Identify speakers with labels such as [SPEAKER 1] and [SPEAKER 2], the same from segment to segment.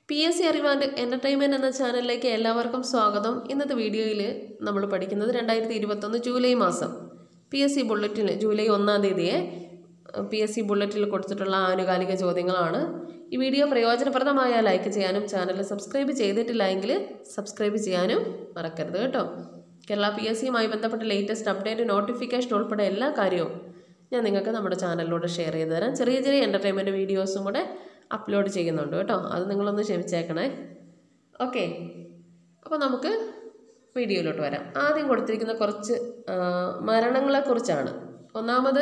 [SPEAKER 1] P S C അറിവാൻഡ് entertainment എന്ന ചാനലിലേക്ക് എല്ലാവർക്കും സ്വാഗതം ഇന്നത്തെ വീഡിയോയിൽ നമ്മൾ പഠിക്കുന്നത് രണ്ടായിരത്തി ഇരുപത്തൊന്ന് ജൂലൈ മാസം പി എസ് സി ബുള്ളറ്റിൽ ജൂലൈ ഒന്നാം തീയതിയെ പി എസ് സി ബുള്ളറ്റിൽ കൊടുത്തിട്ടുള്ള ആനുകാലിക ചോദ്യങ്ങളാണ് ഈ വീഡിയോ പ്രയോജനപ്രദമായ ലൈക്ക് ചെയ്യാനും ചാനൽ സബ്സ്ക്രൈബ് ചെയ്തിട്ടില്ല എങ്കിൽ സബ്സ്ക്രൈബ് ചെയ്യാനും മറക്കരുത് കേട്ടോ കേരള പി എസ് സിയുമായി ബന്ധപ്പെട്ട ലേറ്റസ്റ്റ് അപ്ഡേറ്റ് നോട്ടിഫിക്കേഷൻ ഉൾപ്പെടെ എല്ലാ കാര്യവും ഞാൻ നിങ്ങൾക്ക് നമ്മുടെ ചാനലിലൂടെ ഷെയർ ചെയ്ത് തരാം ചെറിയ ചെറിയ എൻ്റർടൈൻമെൻറ്റ് വീഡിയോസും കൂടെ അപ്ലോഡ് ചെയ്യുന്നുണ്ട് കേട്ടോ അത് നിങ്ങളൊന്ന് ക്ഷമിച്ചേക്കണേ ഓക്കെ അപ്പോൾ നമുക്ക് വീഡിയോയിലോട്ട് വരാം ആദ്യം കൊടുത്തിരിക്കുന്ന കുറച്ച് ആ, മരണങ്ങളെക്കുറിച്ചാണ് ഒന്നാമത്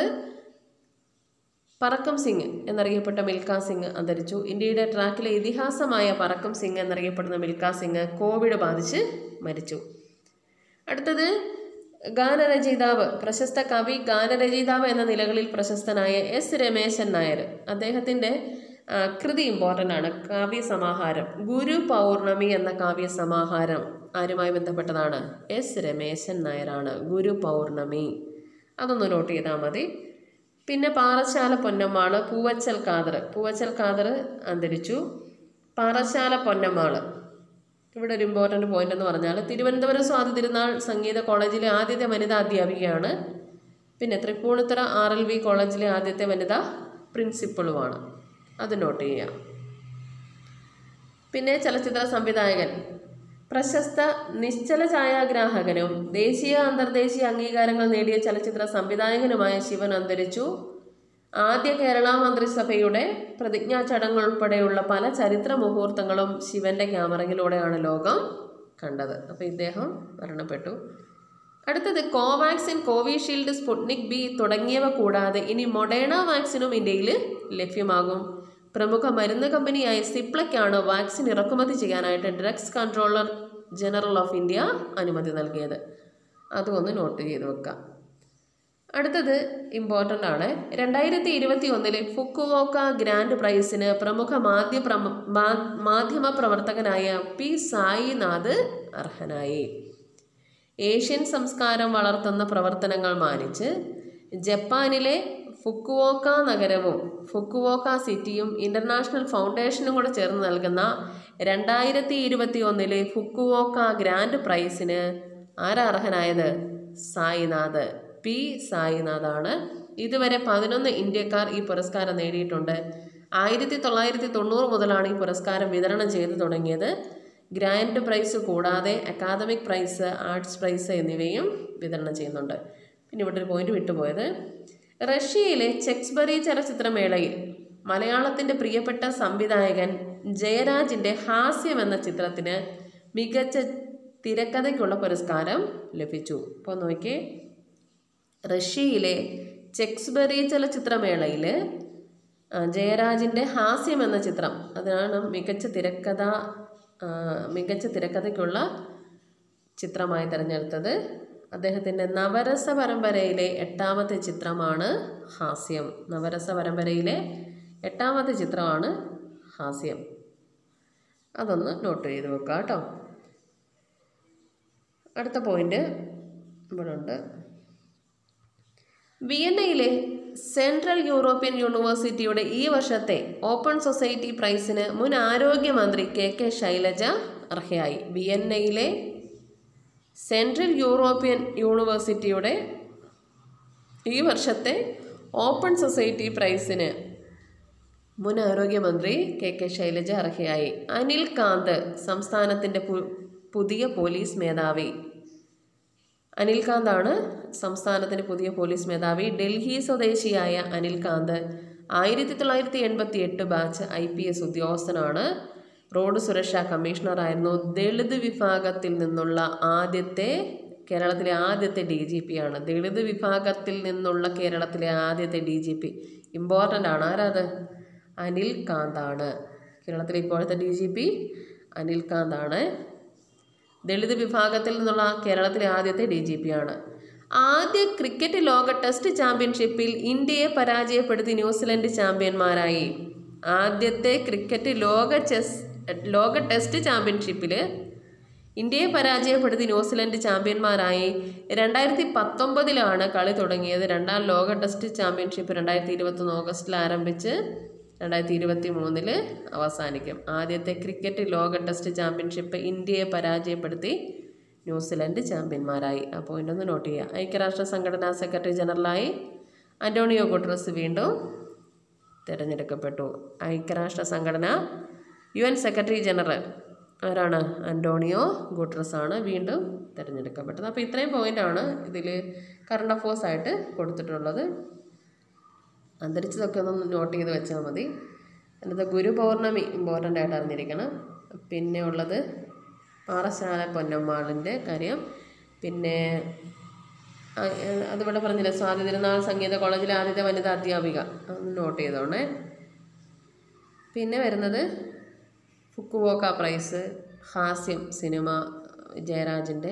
[SPEAKER 1] പറക്കം സിംഗ് എന്നറിയപ്പെട്ട മിൽഖ സിംഗ് അന്തരിച്ചു ഇന്ത്യയുടെ ട്രാക്കിലെ ഇതിഹാസമായ പറക്കം സിംഗ് എന്നറിയപ്പെടുന്ന മിൽഖ സിംഗ് കോവിഡ് ബാധിച്ച് മരിച്ചു അടുത്തത് ഗാനരചയിതാവ് പ്രശസ്ത കവി ഗാനരചയിതാവ് എന്ന നിലകളിൽ പ്രശസ്തനായ എസ് രമേശൻ നായർ അദ്ദേഹത്തിൻ്റെ ആ, കൃതി ഇമ്പോർട്ടൻ്റ് ആണ് കാവ്യ സമാഹാരം ഗുരു പൗർണമി എന്ന കാവ്യ സമാഹാരം ആരുമായി ബന്ധപ്പെട്ടതാണ് എസ് രമേശൻ നായരാണ് ഗുരു പൗർണമി അതൊന്ന് നോട്ട് ചെയ്താൽ മതി പിന്നെ പാറശാല പൊന്നമ്മാള് പൂവച്ചൽ കാതർ പൂവച്ചൽ കാതർ അന്തരിച്ചു പാറശാല പൊന്നമ്മാള് ഇവിടെ ഒരു ഇമ്പോർട്ടൻ്റ് പോയിന്റ് എന്ന് പറഞ്ഞാൽ തിരുവനന്തപുരം സ്വാതി തിരുനാൾ സംഗീത കോളേജിലെ ആദ്യത്തെ വനിതാ അധ്യാപികയാണ് പിന്നെ തൃപ്പൂണിത്തുറ ആർ എൽ വി കോളേജിലെ ആദ്യത്തെ വനിതാ പ്രിൻസിപ്പളുമാണ് അത് നോട്ട് ചെയ്യാം പിന്നെ ചലച്ചിത്ര സംവിധായകൻ പ്രശസ്ത നിശ്ചല ഛായാഗ്രാഹകനും ദേശീയ അന്തർദേശീയ അംഗീകാരങ്ങൾ നേടിയ ചലച്ചിത്ര സംവിധായകനുമായ ശിവൻ അന്തരിച്ചു ആദ്യ കേരള മന്ത്രിസഭയുടെ പ്രതിജ്ഞാ ചടങ്ങ് ഉൾപ്പെടെയുള്ള പല ചരിത്ര മുഹൂർത്തങ്ങളും ശിവന്റെ ക്യാമറയിലൂടെയാണ് ലോകം കണ്ടത് അപ്പോൾ ഇദ്ദേഹം മരണപ്പെട്ടു അടുത്തത് കോവാക്സിൻ കോവിഷീൽഡ് സ്പുട്നിക് ബി തുടങ്ങിയവ കൂടാതെ ഇനി മൊഡേണ വാക്സിനും ഇന്ത്യയിൽ ലഭ്യമാകും പ്രമുഖ മരുന്ന് കമ്പനിയായ സിപ്ലയ്ക്കാണ് വാക്സിൻ ഇറക്കുമതി ചെയ്യാനായിട്ട് drugs controller general of India അനുമതി നൽകിയത് അതും ഒന്ന് നോട്ട് ചെയ്ത് വെക്കാം അടുത്തത് ഇമ്പോർട്ടൻ്റ് ആണ് രണ്ടായിരത്തി ഇരുപത്തി ഒന്നിലെ ഫുക്കുവോക്ക ഗ്രാൻഡ് പ്രൈസിന് പ്രമുഖ മാധ്യ പ്രമ മാ- മാധ്യമ പ്രവർത്തകനായ പി സായിനാഥ് അർഹനായി ഏഷ്യൻ സംസ്കാരം വളർത്തുന്ന പ്രവർത്തനങ്ങൾ മാനിച്ച് ജപ്പാനിലെ ഫുക്കുവോക്ക നഗരവും ഫുക്കുവോക്ക സിറ്റിയും ഇൻ്റർനാഷണൽ ഫൗണ്ടേഷനും കൂടെ ചേർന്ന് നൽകുന്ന രണ്ടായിരത്തി ഇരുപത്തി ഒന്നിലെ ഫുക്കുവോക്ക ഗ്രാൻഡ് പ്രൈസിന് ആരാ അർഹനായത് സായിനാഥ് പി സായിനാഥാണ് ഇതുവരെ പതിനൊന്ന് ഇന്ത്യക്കാർ ഈ പുരസ്കാരം നേടിയിട്ടുണ്ട് ആയിരത്തി തൊള്ളായിരത്തി തൊണ്ണൂറ് മുതലാണ് ഈ പുരസ്കാരം വിതരണം ചെയ്തു തുടങ്ങിയത് ഗ്രാൻഡ് പ്രൈസ് കൂടാതെ അക്കാദമിക് പ്രൈസ് ആർട്സ് പ്രൈസ് എന്നിവയും വിതരണം ചെയ്യുന്നുണ്ട് പിന്നെ ഇവിടെ ഒരു പോയിന്റ് വിട്ടുപോയത് റഷ്യയിലെ ചെക്സ്ബറി ചലച്ചിത്രമേളയിൽ മലയാളത്തിൻ്റെ പ്രിയപ്പെട്ട സംവിധായകൻ ജയരാജിൻ്റെ ഹാസ്യം എന്ന ചിത്രത്തിന് മികച്ച തിരക്കഥയ്ക്കുള്ള പുരസ്കാരം ലഭിച്ചു അപ്പോൾ നോക്കിയേ റഷ്യയിലെ ചെക്സ്ബറി ചലച്ചിത്രമേളയിൽ ജയരാജിൻ്റെ ഹാസ്യം എന്ന ചിത്രം അതിനാണ് മികച്ച തിരക്കഥ ആ, മികച്ച തിരക്കഥയ്ക്കുള്ള ചിത്രമായി തിരഞ്ഞെടുത്തത് അദ്ദേഹത്തിൻ്റെ നവരസ പരമ്പരയിലെ എട്ടാമത്തെ ചിത്രമാണ് ഹാസ്യം നവരസ പരമ്പരയിലെ എട്ടാമത്തെ ചിത്രമാണ് ഹാസ്യം അതൊന്ന് നോട്ട് ചെയ്ത് വെക്കുക കേട്ടോ അടുത്ത പോയിന്റ് ഇവിടെ ഉണ്ട് വിയന്നയിലെ സെൻട്രൽ യൂറോപ്യൻ യൂണിവേഴ്സിറ്റിയുടെ ഈ വർഷത്തെ ഓപ്പൺ സൊസൈറ്റി പ്രൈസിന് മുൻ ആരോഗ്യമന്ത്രി കെ കെ ശൈലജ അർഹയായി വിയന്നയിലെ സെൻട്രൽ യൂറോപ്യൻ യൂണിവേഴ്സിറ്റിയുടെ ഈ വർഷത്തെ ഓപ്പൺ സൊസൈറ്റി പ്രൈസിന് മുൻ ആരോഗ്യമന്ത്രി കെ കെ ശൈലജ അർഹയായി അനിൽ കാന്ത് സംസ്ഥാനത്തിൻ്റെ പു പുതിയ പോലീസ് മേധാവി അനിൽകാന്താണ് സംസ്ഥാനത്തിന് പുതിയ പോലീസ് മേധാവി ഡൽഹി സ്വദേശിയായ അനിൽകാന്ത് ആയിരത്തി തൊള്ളായിരത്തി എൺപത്തി എട്ട് ബാച്ച് ഐ പി എസ് ഉദ്യോഗസ്ഥനാണ് റോഡ് സുരക്ഷാ കമ്മീഷണറായിരുന്നു ദളിത് വിഭാഗത്തിൽ നിന്നുള്ള ആദ്യത്തെ കേരളത്തിലെ ആദ്യത്തെ ഡി ജി പി ആണ് ദളിത് വിഭാഗത്തിൽ നിന്നുള്ള കേരളത്തിലെ ആദ്യത്തെ ഡി ജി പി ഇമ്പോർട്ടൻ്റ് ആണ് ആരാത് അനിൽ കാന്താണ് കേരളത്തിലെ ഇപ്പോഴത്തെ ഡി ജി പി അനിൽ കാന്താണ് ദളിത് വിഭാഗത്തിൽ നിന്നുള്ള കേരളത്തിലെ ആദ്യത്തെ ഡി ജി പി ആണ് ആദ്യ ക്രിക്കറ്റ് ലോക ടെസ്റ്റ് ചാമ്പ്യൻഷിപ്പിൽ ഇന്ത്യയെ പരാജയപ്പെടുത്തി ന്യൂസിലൻഡ് ചാമ്പ്യന്മാരായി ആദ്യത്തെ ക്രിക്കറ്റ് ലോക ചെസ് ലോക ടെസ്റ്റ് ചാമ്പ്യൻഷിപ്പിൽ ഇന്ത്യയെ പരാജയപ്പെടുത്തി ന്യൂസിലൻഡ് ചാമ്പ്യന്മാരായി രണ്ടായിരത്തി പത്തൊമ്പതിലാണ് കളി തുടങ്ങിയത് രണ്ടാം ലോക ടെസ്റ്റ് ചാമ്പ്യൻഷിപ്പ് രണ്ടായിരത്തി ഇരുപത്തൊന്ന് ഓഗസ്റ്റിൽ ആരംഭിച്ച് രണ്ടായിരത്തി ഇരുപത്തി മൂന്നിൽ അവസാനിക്കും ആദ്യത്തെ ക്രിക്കറ്റ് ലോക ടെസ്റ്റ് ചാമ്പ്യൻഷിപ്പ് ഇന്ത്യയെ പരാജയപ്പെടുത്തി ന്യൂസിലൻഡ് ചാമ്പ്യന്മാരായി ആ പോയിന്റ് ഒന്ന് നോട്ട് ചെയ്യുക ഐക്യരാഷ്ട്ര സംഘടനാ സെക്രട്ടറി ജനറലായി അന്റോണിയോ ഗുട്ടറസ് വീണ്ടും തിരഞ്ഞെടുക്കപ്പെട്ടു ഐക്യരാഷ്ട്ര സംഘടന യു എൻ സെക്രട്ടറി ജനറൽ ആരാണ് അന്റോണിയോ ഗുട്ടറസ് ആണ് വീണ്ടും തിരഞ്ഞെടുക്കപ്പെട്ടത് അപ്പോൾ ഇത്രയും പോയിൻ്റാണ് ഇതിൽ കറണ്ട് അഫേഴ്സ് ആയിട്ട് കൊടുത്തിട്ടുള്ളത് അന്തരിച്ചതൊക്കെ ഒന്ന് നോട്ട് ചെയ്ത് വെച്ചാൽ മതി എന്നിട്ട് ഗുരു പൗർണമി ഇമ്പോർട്ടൻ്റ് ആയിട്ട് അറിഞ്ഞിരിക്കണം പിന്നെ ഉള്ളത് പാറശാല പൊന്നമ്മാളിൻ്റെ കാര്യം പിന്നെ ആ, ഏ, അതിവിടെ പറഞ്ഞില്ലേ സ്വാതി തിരുനാൾ സംഗീത കോളേജിലെ ആദ്യത്തെ വനിതാ അധ്യാപിക അതൊന്ന് നോട്ട് ചെയ്തോണേ പിന്നെ വരുന്നത് ഫുക്കുവോക്ക പ്രൈസ് ഹാസ്യം സിനിമ ജയരാജിൻ്റെ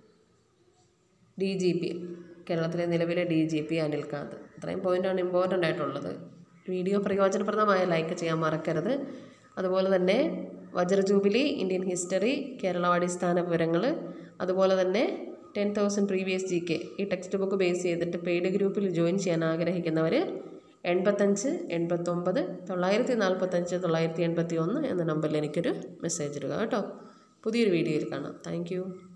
[SPEAKER 1] ഡി ജി പി കേരളത്തിലെ നിലവിലെ ഡി ജി പി അനിൽകാന്ത് ഇത്രയും പോയിൻ്റാണ് ഇമ്പോർട്ടൻ്റ് ആയിട്ടുള്ളത് വീഡിയോ പ്രയോജനപ്രദമായ ലൈക്ക് ചെയ്യാൻ മറക്കരുത് അതുപോലെ തന്നെ വജ്ര ജൂബിലി ഇന്ത്യൻ ഹിസ്റ്ററി കേരള അടിസ്ഥാന വിവരങ്ങൾ അതുപോലെ തന്നെ ten thousand previous G K ഈ ടെക്സ്റ്റ് ബുക്ക് ബേസ് ചെയ്തിട്ട് പെയ്ഡ് ഗ്രൂപ്പിൽ ജോയിൻ ചെയ്യാൻ ആഗ്രഹിക്കുന്നവർ എൺപത്തഞ്ച് എൺപത്തൊമ്പത് തൊള്ളായിരത്തി നാൽപ്പത്തഞ്ച് തൊള്ളായിരത്തി എൺപത്തി ഒന്ന് എന്ന നമ്പറിൽ എനിക്കൊരു മെസ്സേജ് ഇടുക കേട്ടോ പുതിയൊരു വീഡിയോയിൽ കാണാം താങ്ക്